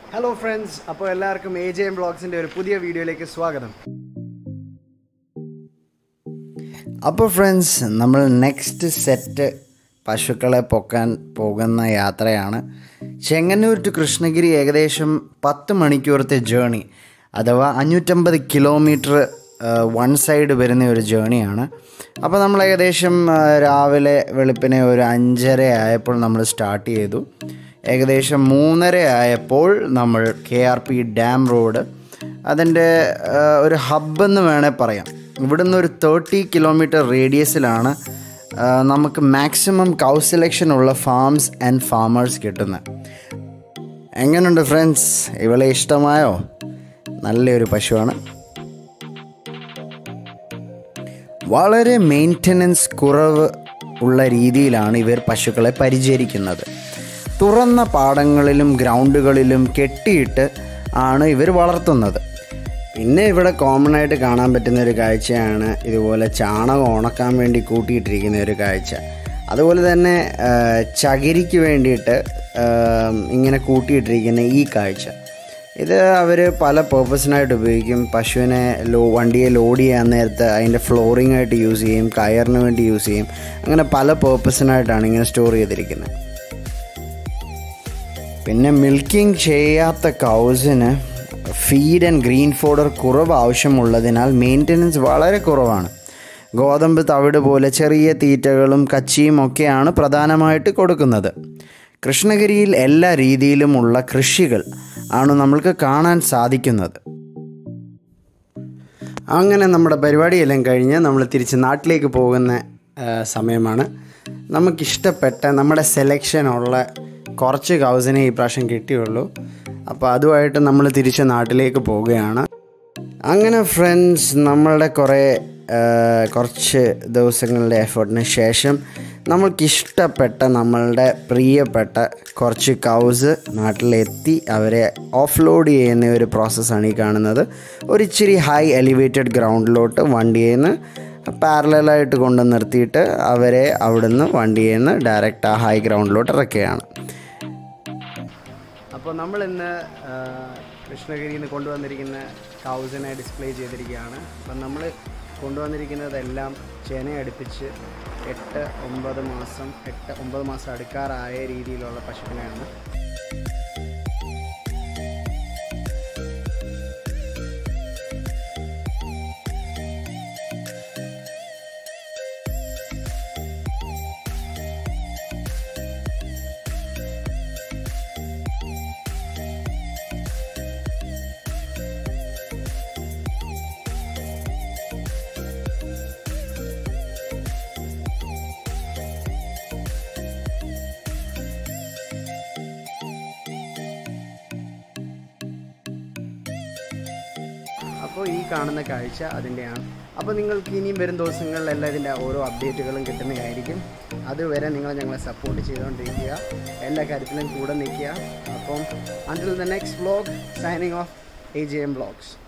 hello friends അപ്പോൾ എല്ലാവർക്കും A J M ബ്ലോഗ്സിൻ്റെ ഒരു പുതിയ വീഡിയോയിലേക്ക് സ്വാഗതം അപ്പോൾ ഫ്രണ്ട്സ് നമ്മൾ നെക്സ്റ്റ് സെറ്റ് പശുക്കളെ പൊക്കാൻ പോകുന്ന യാത്രയാണ് ചെങ്ങന്നൂർ ടു കൃഷ്ണഗിരി ഏകദേശം പത്ത് മണിക്കൂറത്തെ ജേണി അഥവാ അഞ്ഞൂറ്റമ്പത് കിലോമീറ്റർ വൺ സൈഡ് വരുന്ന ഒരു ജേണിയാണ് അപ്പോൾ നമ്മൾ ഏകദേശം ആ, രാവിലെ വെളുപ്പിനെ ഒരു അഞ്ചര ആയപ്പോൾ നമ്മൾ സ്റ്റാർട്ട് ചെയ്തു ഏകദേശം മൂന്നര ആയപ്പോൾ നമ്മൾ K R P dam road അതിൻ്റെ ആ, ഒരു ഹബ്ബെന്ന് വേണേൽ പറയാം ഇവിടുന്ന് ഒരു തേർട്ടി കിലോമീറ്റർ റേഡിയസിലാണ് ആ, നമുക്ക് മാക്സിമം കൗ സെലക്ഷൻ ഉള്ള ഫാംസ് ആൻഡ് ഫാമേഴ്സ് കിട്ടുന്നത് എങ്ങനെയുണ്ട് ഫ്രണ്ട്സ് ഇവളെ ഇഷ്ടമായോ നല്ലൊരു പശുവാണ് വളരെ മെയിൻ്റനൻസ് കുറവ് ഉള്ള രീതിയിലാണ് ഇവർ പശുക്കളെ പരിചരിക്കുന്നത് തുറന്ന പാടങ്ങളിലും ഗ്രൗണ്ടുകളിലും കെട്ടിയിട്ട് ആണ് ഇവർ വളർത്തുന്നത് പിന്നെ ഇവിടെ കോമൺ ആയിട്ട് കാണാൻ പറ്റുന്ന ഒരു കാഴ്ചയാണ് ഇതുപോലെ ചാണകം ഉണക്കാൻ വേണ്ടി കൂട്ടിയിട്ടിരിക്കുന്ന ഒരു കാഴ്ച അതുപോലെ തന്നെ ആ, ചകിരിക്ക് വേണ്ടിയിട്ട് ആ, ഇങ്ങനെ കൂട്ടിയിട്ടിരിക്കുന്ന ഈ കാഴ്ച ഇത് അവർ പല പേർപ്പസിനായിട്ട് ഉപയോഗിക്കും പശുവിനെ ലോ വണ്ടിയെ ലോഡ് ചെയ്യാൻ നേരത്ത് അതിൻ്റെ ഫ്ലോറിംഗ് ആയിട്ട് യൂസ് ചെയ്യും കയറിന് വേണ്ടി യൂസ് ചെയ്യും അങ്ങനെ പല പേർപ്പസിനായിട്ടാണ് ഇങ്ങനെ സ്റ്റോർ ചെയ്തിരിക്കുന്നത് പിന്നെ മിൽക്കിംഗ് ചെയ്യാത്ത കൗസിന് ഫീഡ് ആൻഡ് ഗ്രീൻ ഫോഡർ കുറവ് ആവശ്യമുള്ളതിനാൽ മെയിൻ്റനൻസ് വളരെ കുറവാണ് ഗോതമ്പ് തവിട് പോലെ ചെറിയ തീറ്റകളും കച്ചിയും ഒക്കെയാണ് പ്രധാനമായിട്ട് കൊടുക്കുന്നത് കൃഷ്ണഗിരിയിൽ എല്ലാ രീതിയിലുമുള്ള കൃഷികൾ ആണ് നമ്മൾക്ക് കാണാൻ സാധിക്കുന്നത് അങ്ങനെ നമ്മുടെ പരിപാടിയെല്ലാം കഴിഞ്ഞ് നമ്മൾ തിരിച്ച് നാട്ടിലേക്ക് പോകുന്ന ആ, സമയമാണ് നമുക്കിഷ്ടപ്പെട്ട നമ്മുടെ സെലക്ഷനുള്ള കുറച്ച് കൗസിനെ ഈ പ്രാവശ്യം കിട്ടിയുള്ളൂ അപ്പോൾ അതുമായിട്ട് നമ്മൾ തിരിച്ച് നാട്ടിലേക്ക് പോവുകയാണ് അങ്ങനെ ഫ്രണ്ട്സ് നമ്മളുടെ കുറേ ആ, കുറച്ച് ദിവസങ്ങളുടെ എഫേർട്ടിന് ശേഷം നമ്മൾക്കിഷ്ടപ്പെട്ട നമ്മളുടെ പ്രിയപ്പെട്ട കുറച്ച് കൗസ് നാട്ടിലെത്തി അവരെ ഓഫ് ലോഡ് ചെയ്യുന്ന ഒരു പ്രോസസ്സാണ് ഈ കാണുന്നത് ഒരു ഇച്ചിരി ഹൈ എലിവേറ്റഡ് ഗ്രൗണ്ടിലോട്ട് വണ്ടിയിൽ നിന്ന് പാരലായിട്ട് കൊണ്ട് നിർത്തിയിട്ട് അവരെ അവിടുന്ന് വണ്ടിയിൽ നിന്ന് ഡയറക്റ്റ് ആ ഹൈ ഗ്രൗണ്ടിലോട്ട് ഇറക്കുകയാണ് അപ്പോൾ നമ്മൾ ഇന്ന് ആ, കൃഷ്ണഗിരിയിൽ നിന്ന് കൊണ്ടുവന്നിരിക്കുന്ന കൗസിനെ ഡിസ്പ്ലേ ചെയ്തിരിക്കുകയാണ് അപ്പം നമ്മൾ കൊണ്ടുവന്നിരിക്കുന്നതെല്ലാം ചെന അടുപ്പിച്ച് എട്ട് ഒമ്പത് മാസം എട്ട് ഒമ്പത് മാസം അടുക്കാറായ രീതിയിലുള്ള പശുക്കളെയാണ് അപ്പോൾ ഈ കാണുന്ന കാഴ്ച അതിൻ്റെയാണ് അപ്പോൾ നിങ്ങൾക്ക് ഇനിയും വരും ദിവസങ്ങളിൽ എല്ലാം ഇതിൻ്റെ ഓരോ അപ്ഡേറ്റുകളും കിട്ടുന്നതായിരിക്കും അതുവരെ നിങ്ങൾ ഞങ്ങളെ സപ്പോർട്ട് ചെയ്തുകൊണ്ടിരിക്കുക എല്ലാ കാര്യത്തിലും കൂടെ നിൽക്കുക അപ്പം until the next vlog signing off A J M vlogs